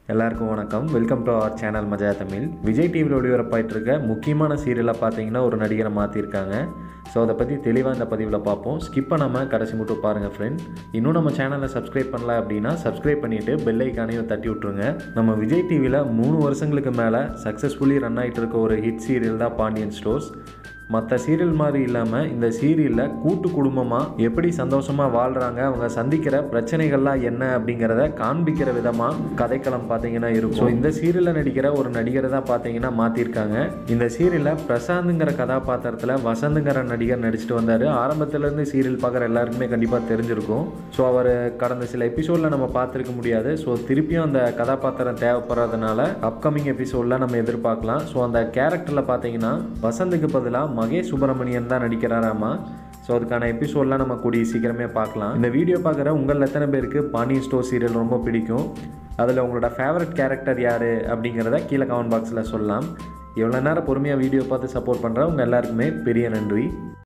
எல்லாருக்கும் வணக்கம் welcome to our channel மஜா தமிழ் விஜய் டிவியில் ஒளிபரப்பாயிட்டு இருக்க முக்கியமான சீரியலாக பார்த்தீங்கன்னா ஒரு நடிகரை மாற்றிருக்காங்க ஸோ அதை பற்றி தெளிவாக இந்த பதிவில் பார்ப்போம் ஸ்கிப் பண்ணாமல் கடைசி மட்டும் பாருங்கள் ஃப்ரெண்ட் இன்னும் நம்ம சேனலை சப்ஸ்கிரைப் பண்ணல அப்படின்னா சப்ஸ்கிரைப் பண்ணிவிட்டு பெல் ஐக்கானையும் தட்டி விட்ருங்க நம்ம விஜய் டிவியில் மூணு வருஷங்களுக்கு மேலே சக்ஸஸ்ஃபுல்லி ரன் ஆகிட்டு இருக்க ஒரு ஹிட் சீரியல் தான் பாண்டியன் ஸ்டோர்ஸ் மற்ற சீரியல் மாதிரி இல்லாமல் இந்த சீரியலில் கூட்டு குடும்பமாக எப்படி சந்தோஷமாக வாழ்கிறாங்க அவங்க சந்திக்கிற பிரச்சனைகள்லாம் என்ன அப்படிங்கிறத காண்பிக்கிற விதமாக கதைக்களம் பார்த்தீங்கன்னா இருக்கும் ஸோ இந்த சீரியலில் நடிக்கிற ஒரு நடிகரை தான் பார்த்தீங்கன்னா மாற்றிருக்காங்க இந்த சீரியலில் பிரசாந்துங்கிற கதாபாத்திரத்தில் வசந்துங்கிற நடிகர் நடிச்சிட்டு வந்தார் ஆரம்பத்துலேருந்து சீரியல் பார்க்குற எல்லாருக்குமே கண்டிப்பாக தெரிஞ்சிருக்கும் ஸோ அவர் கடந்த சில எபிசோடில் நம்ம பார்த்துருக்க முடியாது ஸோ திருப்பியும் அந்த கதாபாத்திரம் தேவைப்படுறதுனால அப்கமிங் எபிசோடில் நம்ம எதிர்பார்க்கலாம் ஸோ அந்த கேரக்டரில் பார்த்தீங்கன்னா வசந்துக்கு பதிலாக மகேஷ் சுப்பிரமணியன் தான் நடிக்கிறாராமா ஸோ அதுக்கான எபிசோட்லாம் நம்ம கூடிய சீக்கிரமே பார்க்கலாம் இந்த வீடியோ பார்க்குற உங்கள் எத்தனை பேருக்கு பாண்டியன் ஸ்டோர் சீரியல் ரொம்ப பிடிக்கும் அதில் உங்களோட ஃபேவரட் கேரக்டர் யார் அப்படிங்கிறத கீழே கமெண்ட் பாக்ஸில் சொல்லலாம் எவ்வளோ நேரம் பொறுமையாக வீடியோ பார்த்து சப்போர்ட் பண்ணுற உங்கள் எல்லாருக்குமே பெரிய நன்றி